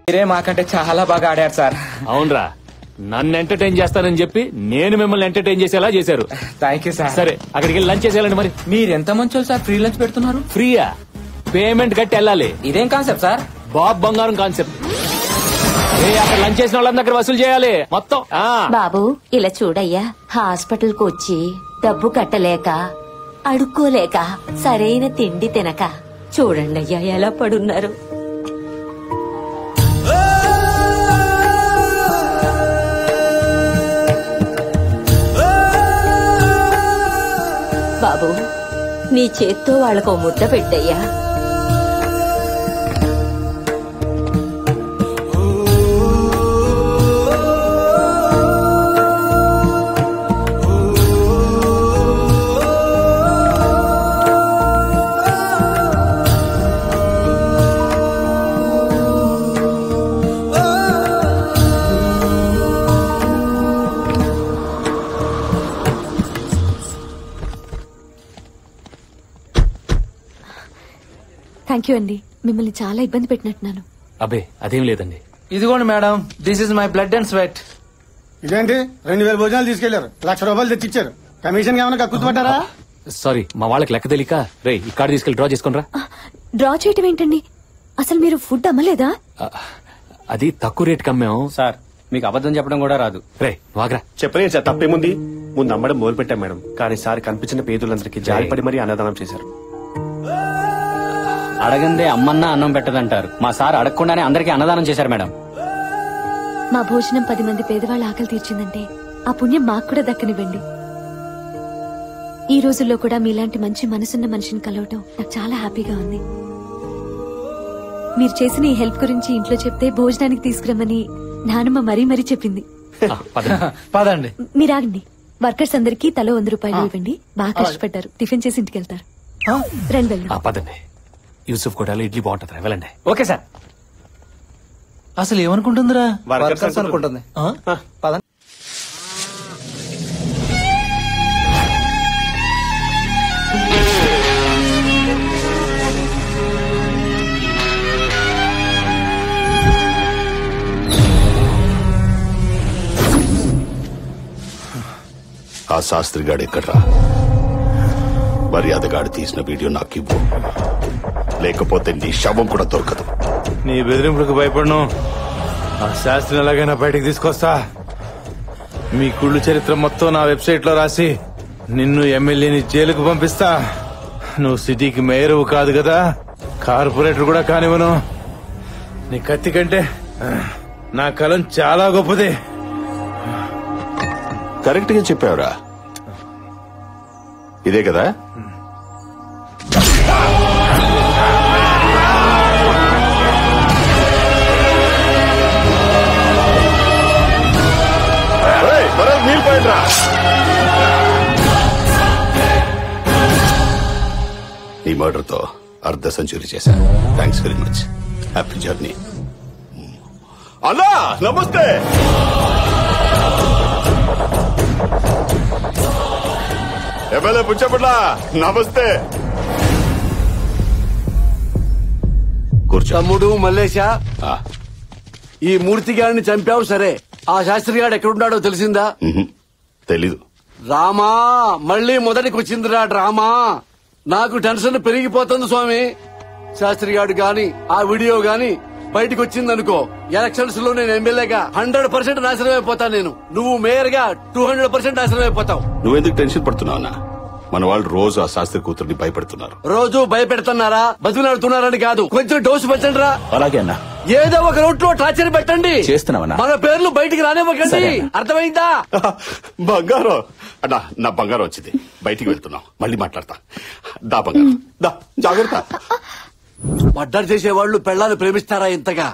మీరే మాకంటే చాలా బాగా ఆడారు సార్ అవునరా నన్ను ఎంటర్టైన్ చేస్తానని చెప్పి నేను మిమ్మల్ని ఎంటర్టైన్ చేసేలా చేశారు థ్యాంక్ యూ సార్ సరే అక్కడికి వెళ్ళి లంచ్ చేసేయాలండి మరి మీరు ఎంత మంచోళ్ళు సార్ ఫ్రీ లంచ్ పెడుతున్నారు ఫ్రీయా పేమెంట్ కట్టి వెళ్ళాలి ఇదేం కాన్సెప్ట్ సార్ బాబ్ బంగారం కాన్సెప్ట్ ఏ అక్కడ లంచ్ చేసిన వాళ్ళందరూ అక్కడ వసూలు చేయాలి మొత్తం ఆ బాబు ఇలా చూడయ్యా హాస్పిటల్ కు వచ్చి డబ్బు కట్టలేక అడుక్కోలేక సరైన తిండి తినక చూడండి అయ్యా ఎలా పడున్నారు బాబు నీ చేత్తో వాళ్ళకు ముద్ద పెట్టయ్యా థ్యాంక్ యూ అండి మిమ్మల్ని చాలా ఇబ్బంది పెట్టినట్టున్నాను అబే అదేం లేదండి ఇదిగోండి madam this is my blood and sweat ఇదేంటి రెండు వేల భోజనాలు తీసుకెళ్లారు లక్ష రూపాయలు తెచ్చిచ్చారు కమిషన్ ఏమైనా కక్కుతుపట్టారా సారీ మా వాళ్ళకి లెక్క తెలియక రే ఈ కార్డు తీసుకెళ్లి డ్రా చేసుకుని డ్రా చేయటం ఏంటండి అసలు మీరు ఫుడ్ అమ్మలేదా అది తక్కువ రేట్ కమ్మాం సార్ మీకు అబద్ధం చెప్పడం కూడా రాదు రే వాగ్రా చెప్పలేదు సార్ తప్పేముంది ముందు అమ్మడం మొదలు పెట్టాం మేడం కానీ సార్ కనిపించిన పేదలందరికీ జాలిపడి మరీ అన్నదానం చేశారు అడగందే అమ్మన్నా అన్నం పెట్టదంటారు మా సార్ అడగకుండానే అందరికీ అన్నదానం చేశారు మేడం మా భోజనం పది మంది పేదవాళ్ళ ఆకలి తీర్చిందంటే ఆ పుణ్యం మాకు కూడా దక్కనివ్వండి ఈ రోజుల్లో కూడా మీలాంటి మంచి మనసున్న మనిషిని కలవటం నాకు చాలా హ్యాపీగా ఉంది మీరు చేసిన ఈ హెల్ప్ గురించి ఇంట్లో చెప్తే భోజనానికి తీసుకురమ్మని నానమ్మ మరీ మరీ చెప్పింది పదండి మీరు ఆగండి వర్కర్స్ అందరికీ తలో వంద రూపాయలు ఇవ్వండి బాగా కష్టపడ్డారు టిఫిన్ చేసి ఇంటికి వెళ్తారు రెండు వెళ్దాం ఆ, పదండి యూసుఫ్ కూడా ఇడ్లీ బాగుంటుంది వెళ్ళండి ఓకే సార్ అసలు ఏమనుకుంటుందిరా Workers వర్కర్స్ అనుకుంటుంది ఆ? పదండి ఆ శాస్త్రిగాడు ఎక్కడ్రా మర్యాదగాడు తీసిన వీడియో నాకు ఇవ్వు లేకపోతే నీ శవం కూడా దొరకదు నీ బెదిరింపులకు భయపడను ఆ శాస్త్రం ఎలాగైనా బయటికి తీసుకొస్తా మీ కుళ్ళు చరిత్ర మొత్తం నా వెబ్సైట్ లో రాసి నిన్ను ఎమ్మెల్యేని జైలుకు పంపిస్తా నువ్వు సిటీకి మేయరు కాదు కదా కార్పొరేటర్ కూడా కానివ్వను నీ కత్తి కంటే ఆ, నా కలం చాలా గొప్పది కరెక్ట్ గా చెప్పావురా ఇదే కదా ఏయ్, భరత్, నీళ్ళు పోయండిరా. ఈ మర్డర్ తో అర్ధ సెంచరీ చేశాను thanks very much happy journey అన్నా నమస్తే ఎమ్మెల్యే పుచ్చపట్ల నమస్తే కూర్చో తమ్ముడు మల్లేశ ఆ, ఈ మూర్తి గారిని చంపావు సరే ఆ శాస్త్రి గారు ఎక్కడున్నాడో తెలిసిందా మ్హూ. తెలీదు రామా మళ్ళీ మొదటికి వచ్చిందిరా డ్రామా నాకు టెన్షన్ పెరిగిపోతుంది స్వామి శాస్త్రి గారు గాని ఆ వీడియో గాని బయటకు వచ్చిందనుకో ఎలక్షన్స్ లో నేను ఎమ్మెల్యేగా హండ్రెడ్ పర్సెంట్ నాశనం అయిపోతాను నేను నువ్వు మేయర్ గా టూ హండ్రెడ్ పర్సెంట్ నాశనం అయిపోతావు నువ్వెందుకు టెన్షన్ పడుతున్నావు అన్న మన వాళ్ళు రోజు ఆ శాస్త్రి కూతుర్ని భయపెడుతున్నారు రోజు భయపెడుతున్నారా బతిలాడుతున్నారని కాదు కొంచెం డోసు పెట్టండి రా అలాగే అన్న ఏదో ఒక రూట్ లో టార్చర్ పెట్టండి చేస్తున్నామన్నా. మన పేర్లు బయటికి రానివ్వకండి సరే అన్న. అర్థమైందా బంగారం అన్నా నా బంగారం వచ్చింది బయటికి వెళ్తున్నాం మళ్ళీ మాట్లాడతా దా బంగారం దా జాగ్రత్త మర్డర్ చేసేవాళ్ళు పెళ్ళాలు ప్రేమిస్తారా ఇంతగా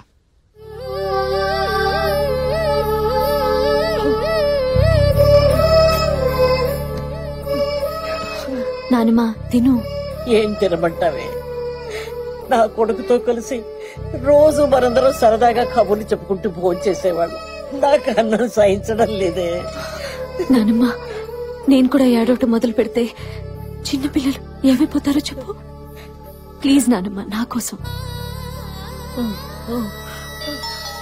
నానమ్మా తిను ఏం తినమంటావే నా కొడుకుతో కలిసి రోజు మనందరం సరదాగా కబుర్లు చెప్పుకుంటూ భోజనం చేసేవాళ్ళం నాకు అన్నం సహించడం లేదే నానమ్మా నేను కూడా ఏడవటం మొదలు పెడితే చిన్నపిల్లలు ఏమైపోతారో చెప్పు ప్లీజ్ నానమ్మ నా కోసం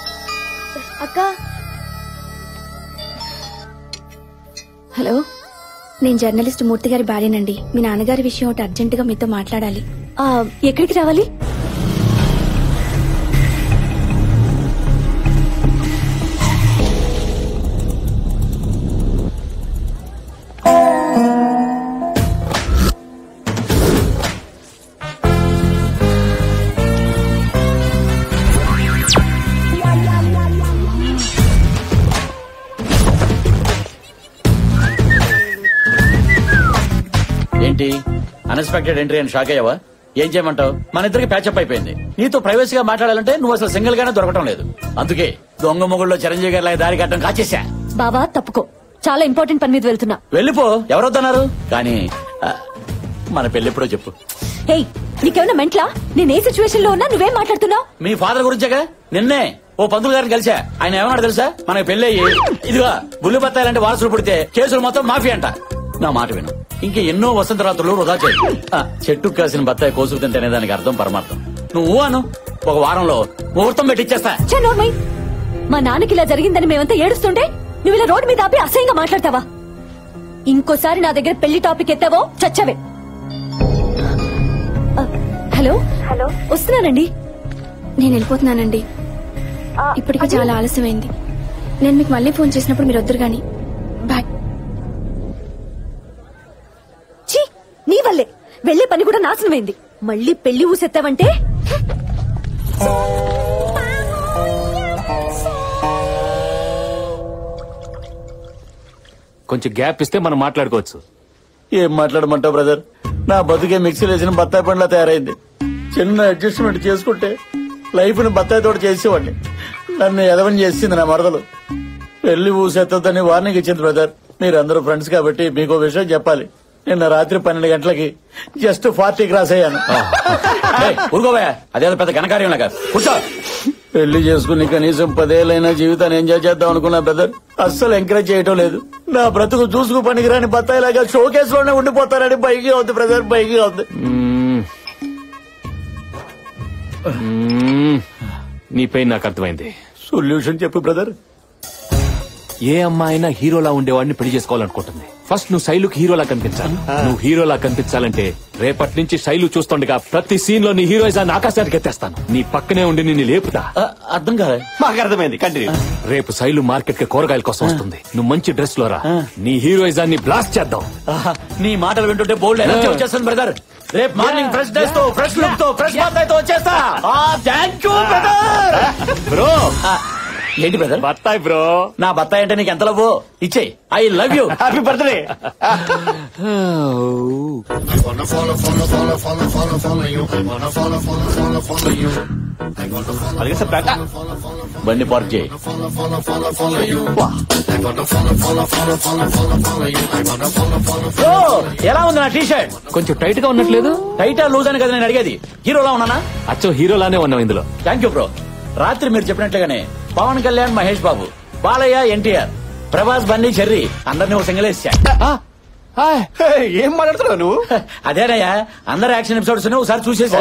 అక్క హలో నేను జర్నలిస్ట్ మూర్తి గారి భార్యనండి మీ నాన్నగారి విషయం ఒకటి అర్జెంట్ గా మీతో మాట్లాడాలి ఆ, ఎక్కడికి రావాలి ఏంటి అన్ఎక్స్పెక్టెడ్ ఎంట్రీ అని షాక్ అయ్యావా ఏం చేయమంటావు మన ఇద్దరికి ప్యాచప్ అయిపోయింది నీతో ప్రైవసీగా మాట్లాడాలంటే నువ్వు అసలు సింగిల్ గానే దొరకటం లేదు అందుకే దొంగ మొగుళ్ళలో చిరంజీవి గారి లాగా దారి కట్టడం కాచేశా బావా తప్పుకో చాలా ఇంపార్టెంట్ పని మీద వెళ్తున్నా వెళ్ళిపో ఎవరొద్దన్నారు కానీ ఆ, మన పెళ్ళెప్పుడో చెప్పు హేయ్ నీకేమైనా మెంట్లా నేను ఏ సిచ్యువేషన్ లో ఉన్నా నువ్వేం మాట్లాడుతున్నావు మీ ఫాదర్ గురించేగా నిన్నే ఓ పంతులు గారిని కలిసా ఆయన ఏమన్నాడు తెలుసా మనకి పెళ్లి అయ్యి ఇదిగా బుల్లి బత్తాయిలంటే వారసులు పుడితే కేసులు మొత్తం మాఫీ అంట నా మాట విను ఇంక ఎన్నో వసంత రాత్రులు వృధా చేయి ఆ, చెట్టు కాసిన బత్తాయి కోసుకు తింటేనే దానికి అర్థం పరమార్థం నువ్వు అను ఒక వారంలో ముహూర్తం పెట్టిచ్చేస్తా ఛే, నోర్మై మా నాన్నకి ఇలా జరిగిందని మేమంతా ఏడుస్తుంటే నువ్వు ఇలా రోడ్డు మీద ఆపి అసహ్యంగా మాట్లాడతావా ఇంకోసారి నా దగ్గర పెళ్లి టాపిక్ ఎత్తావో చచ్చవే ఆ, హలో హలో వస్తున్నానండి నేను వెళ్ళిపోతున్నానండి ఇప్పటికే చాలా ఆలస్యమైంది నేను మీకు మళ్ళీ ఫోన్ చేసినప్పుడు మీరు వద్దరు గాని బాయ్ ఛీ నీ వల్లే వెళ్లే పని కూడా నాశనమైంది మళ్ళీ పెళ్లి ఊసెత్తావంటే కొంచెం గ్యాప్ ఇస్తే మనం మాట్లాడుకోవచ్చు ఏం మాట్లాడమంటావు బ్రదర్ నా బతుకే మిక్సీలో వేసిన బత్తాయి పండ్లా తయారైంది చిన్న అడ్జస్ట్మెంట్ చేసుకుంటే లైఫ్ ని బత్తాయి తోట చేసేవాడిని నన్ను ఎదవని చేసింది నా మరదలు పెళ్లి ఊసెత్తదని వార్నింగ్ ఇచ్చింది బ్రదర్ మీరందరూ ఫ్రెండ్స్ కాబట్టి మీకు విషయం చెప్పాలి నిన్న రాత్రి పన్నెండు గంటలకి జస్ట్ ఫార్టీ క్రాస్ అయ్యాను ఊరుకోవా అదేదో పెద్ద ఘనకార్యం లాగా కూర్చో పెళ్లి చేసుకుని కనీసం పదేళ్ళైనా జీవితాన్ని ఎంజాయ్ చేద్దాం అనుకున్నా బ్రదర్ అస్సలు ఎంకరేజ్ చేయటం లేదు నా బ్రతుకు చూసుకు పనికిరాని బత్తాయిలాగా షోకేస్ లోనే ఉండిపోతారని బైకి అవుతుంది బ్రదర్ బైకి అవుతుంది మ్మ్. మ్మ్. నీ పెయిన్ నాకు అర్థమైంది సొల్యూషన్ చెప్పు బ్రదర్ ఏ అమ్మాయినా హీరోలా ఉండేవాడిని పెళ్లి చేసుకోవాలనుకుంటుంది ఫస్ట్ నువ్వు శైలుకి హీరోలా కనిపించాలి నువ్వు హీరోలా కనిపించాలంటే రేపటి నుంచి శైలు చూస్తుండగా ప్రతి సీన్ లో నీ హీరోయిజాన్ని ఆకాశానికి ఎత్తేస్తాను నీ పక్కనే ఉండి నిన్ను లేపుతా అర్థం కాదు మాకు అర్థమైంది కంటిన్యూ రేపు శైలు మార్కెట్ కి కూరగాయల కోసం వస్తుంది నువ్వు మంచి డ్రెస్ లో రా నీ హీరోయిజాన్ని బ్లాస్ట్ చేద్దాం ఆహా, నీ మాటలు వింటుంటే బోల్డ్ ఎనర్జీ వచ్చేస్తుంది బ్రదర్ రేపు మార్నింగ్ ఫ్రెష్ డ్రెస్ తో ఫ్రెష్ లుక్ తో ఫ్రెష్ బత్తాయితో వచ్చేస్తా థ్యాంక్ యూ బ్రదర్ బ్రో ఏంటి బ్రదర్ బత్తాయి బ్రో నా బత్తాయి అంటే నీకు ఎంత లవ్ ఇచ్చే I love you happy birthday అలాగే సార్ బ్యాక్ బండి పార్క్ చేయి ఓ, ఎలా ఉంది నా టీ షర్ట్ కొంచెం టైట్ గా ఉన్నట్లేదు టైటా లూజ్ అని కదా నేను అడిగేది హీరోలా ఉన్నానా అచ్చో హీరోలానే ఉన్నావు ఇందులో థ్యాంక్ యూ బ్రో రాత్రి మీరు చెప్పినట్లుగానే పవన్ కళ్యాణ్ మహేష్ బాబు బాలయ్య ఎన్టీఆర్ ప్రభాస్ బన్నీ చెర్రీ అందరినీ ఒక సింగిల్ వేసా ఏం మాట్లాడుతున్నావు నువ్వు అదేనయ్యా అందరు యాక్షన్ ఎపిసోడ్స్ ఒకసారి చూసేసా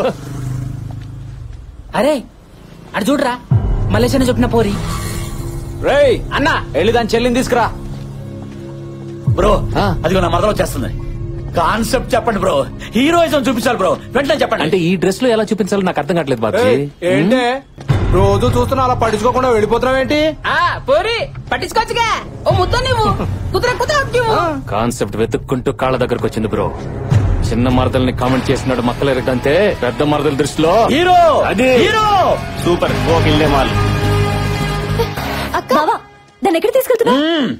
అరే అటు చూడరా మలేషియా చెప్పిన పోరి రేయ్ అన్న వెళ్ళి దాని చెల్లిని తీసుకురా బ్రో ఆ. అదిగో నా మదర్ వచ్చేస్తుంది కాన్సెప్ట్ చెప్పండి బ్రో హీరోయిజం చూపించాలి బ్రో వెంటనే చెప్పండి అంటే ఈ డ్రెస్ లో ఎలా చూపించాలో నాకు అర్థం కావట్లేదు బాబీ ఏంటే రోజు చూస్తున్నా అలా పట్టించుకోకుండా వెళ్ళిపోతున్నావు ఏంటి పోరి పట్టించుకోవచ్చుగా ఓ ముద్ద నువ్వు కుదుర కుదుర కాన్సెప్ట్ వెతుక్కుంటూ కాళ్ళ దగ్గరకు వచ్చింది బ్రో చిన్న మరదల్ని కామెంట్ చేసినాడు మక్కలేరటంతే పెద్ద మరదల దృష్టిలో హీరో అది హీరో సూపర్ ఓ కిల్లే మాల్ అక్క బావా దాన్ని ఎక్కడ తీసుకెళ్తున్నా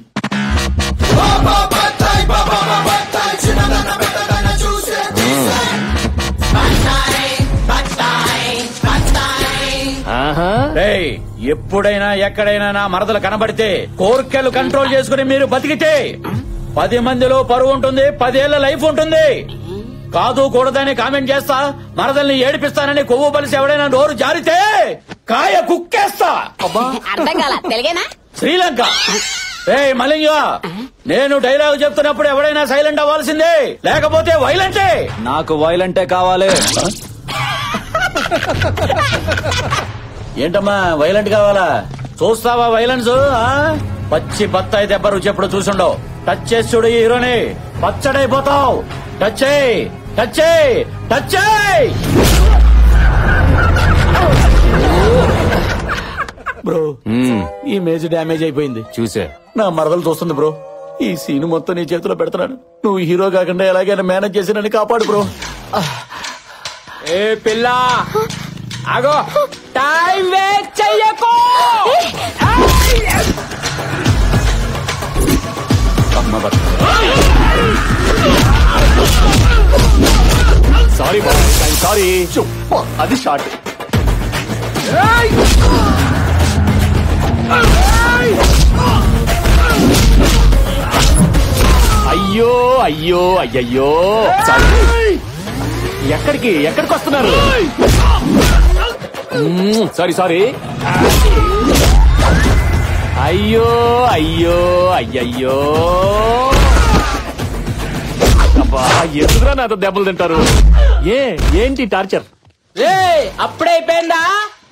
ఆహా రేయ్ ఎప్పుడైనా ఎక్కడైనా నా మరదలు కనబడితే కోర్కెలు కంట్రోల్ చేసుకుని మీరు బతికితే పది మందిలో పరువు ఉంటుంది పదేళ్ల లైఫ్ ఉంటుంది కాదు కూడదని కామెంట్ చేస్తా మరదల్ని ఏడిపిస్తానని కొవ్వు బలిసి ఎవడైనా నోరు జారితే కాయ కుక్కేస్తా అర్థం కాల తెలుగేనా శ్రీలంక రే మలింగ నేను డైలాగ్ చెప్తున్నప్పుడు ఎవడైనా సైలెంట్ అవ్వాల్సిందే లేకపోతే వైలెంటే నాకు వైలెంటే కావాలి ఏంటమ్మా వైలెంట్ కావాలా చూస్తావా వైలెన్స్ ఆ? పచ్చి బత్తాయి దెబ్బ రుచి ఎప్పుడు చూసుండవు టచ్ చేసి చూడు ఈ హీరోని పచ్చడైపోతావు టచ్ చేయి టచ్ చేయి టచ్ చేయి బ్రో ఈ మేజ్ డ్యామేజ్ అయిపోయింది చూసా నా మరదలు చూస్తుంది బ్రో ఈ సీన్ మొత్తం నీ చేతిలో పెడుతున్నాను నువ్వు హీరో కాకుండా ఎలాగైనా మేనేజ్ చేసి నన్ను కాపాడు బ్రో ఏ పిల్ల ఆగో టైం వేస్ట్ చెయ్యకు సారీ సారీ అది షార్ట్ అయ్యో అయ్యో అయ్యయ్యో సారీ ఎక్కడికి ఎక్కడికి వస్తున్నారు మ్మ్, సారీ సారీ అయ్యో అయ్యో అయ్యయ్యో అబ్బా ఎందుకురా నాతో దెబ్బలు తింటారు ఏ ఏంటి టార్చర్ రే అప్పుడే అయిపోయిందా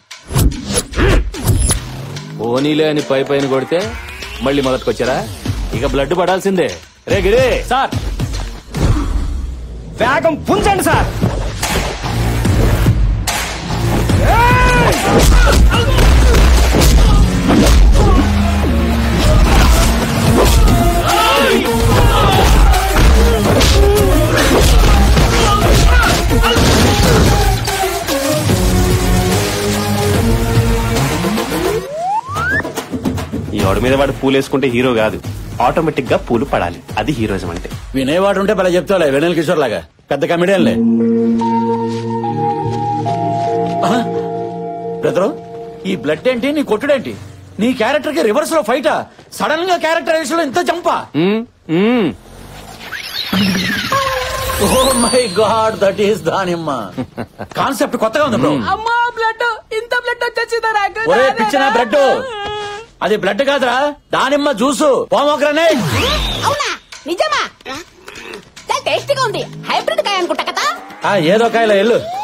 పోనీలే అని పై పైన కొడితే మళ్ళీ మొదటికొచ్చారా ఇక బ్లడ్ పడాల్సిందే రే గిరే సార్ వేగం పుంజండి సార్ ఈ వాడి మీద వాడు పూలు వేసుకుంటే హీరో కాదు ఆటోమేటిక్ గా పూలు పడాలి అది హీరోయిజం అంటే వినేవాడు ఉంటే భలే చెప్తావులే వెనల్ కిషోర్ లాగా పెద్ద కమెడియన్లే బ్రదరు ఈ బ్లడ్ ఏంటి నీ కొట్టుడేంటి నీ క్యారెక్టర్ కి రివర్స్ లో ఫైటా సడన్ గా క్యారెక్టరైజేషన్ లో ఇంత జంపా oh my god that is దానిమ్మ కాన్సెప్ట్ కొత్తగా ఉంది బ్రో అమ్మా బ్లడ్ ఇంత బ్లడ్ వచ్చేసిందా నాకు ఒరే పిచ్చిన బ్లడ్ అది బ్లడ్ కాదురా దానిమ్మ జ్యూసు పోమోగ్రనేట్ అవునా నిజమా చాలా టేస్టీగా ఉంది హైబ్రిడ్ కాయ అనుకుంటా కదా ఆ ఏదో కాయల ఎల్లు